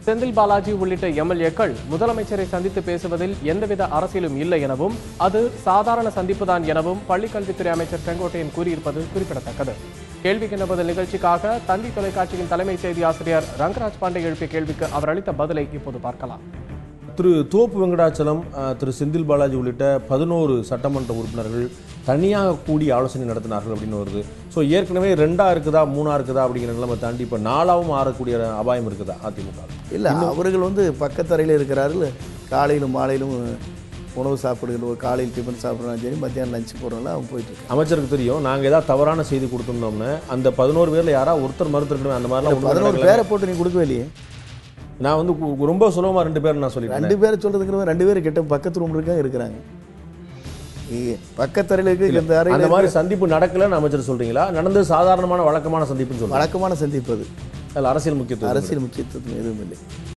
செந்தில் பாலாஜி உள்ளிட்ட எம்எல்ஏக்கள் முதலமைச்சரை சந்தித்து பேசுவதில் எந்தவித அரசியலும் இல்லை எனவும் அது சாதாரண சந்திப்புதான் எனவும் பள்ளிக்கல்வித்துறை அமைச்சர் செங்கோட்டையன் கூறியிருப்பது குறிப்பிடத்தக்கது கேள்விக்கு என்ன பதில் நிகழ்ச்சிக்காக தந்தி தொலைக்காட்சியின் தலைமை செய்தி ஆசிரியர் ரங்கராஜ் பாண்டே எழுப்பிய கேள்விக்கு அவர் அளித்த பதிலை இப்போது பார்க்கலாம் திரு தோப்பு வெங்கடாச்சலம் அஹ், திரு செந்தில் பாலாஜி உள்ளிட்ட பதினோரு சட்டமன்ற உறுப்பினர்கள் தனியாக கூடி ஆலோசனை நடத்தினார்கள் அப்படின்னு வருது ஸோ ஏற்கனவே ரெண்டா இருக்குதா மூணா இருக்குதா அப்படிங்கிற நிலைமை தாண்டி இப்போ நாலாவும் ஆறக்கூடிய அபாயம் இருக்குதா அதிமுக இல்லை அவர்கள் வந்து பக்கத்தறையில் இருக்கிறார்கள் காலையிலும் மாலையிலும் உணவு சாப்பிடுகிற ஒரு காலையில் டிஃபன் சாப்பிட்றாலும் சரி மத்தியானம் லஞ்ச் போடுறோம்ல அவங்க போயிட்டு இருக்காங்க அமைச்சருக்கு தெரியும் நாங்கள் ஏதாவது தவறான செய்தி கொடுத்துருந்தோம்னு அந்த பதினோரு பேரில் யாரா ஒருத்தர் மறுத்திருக்கணும் அந்த மாதிரிலாம் ஒண்ணுமே பதினோரு நடக்கல. பேரை போட்டு நீ கொடுக்கவே இல்லையே நான் வந்து கு- ரொம்ப சுலபமா ரெண்டு பேர் நான் சொல்லிட்டேன் ரெண்டு பேரை சொல்றதுக்கு ரெண்டு பேரும் கிட்ட பக்கத்து ரூம் இருக்காங்க இருக்கிறாங்க இ- பக்கத்தறையில் இருக்க இந்த அந்த அறையில் மாதிரி சந்திப்பு நடக்கலன்னு அமைச்சர் சொல்றீங்களா நடந்தது சாதாரணமான வழக்கமான சந்திப்புன்னு சொல்றேன் வழக்கமான சந்திப்பு அது அதில் அரசியல் முக்கியத்துவம் அரசியல் முக்கியத்துவம் எதுவும் இல்லை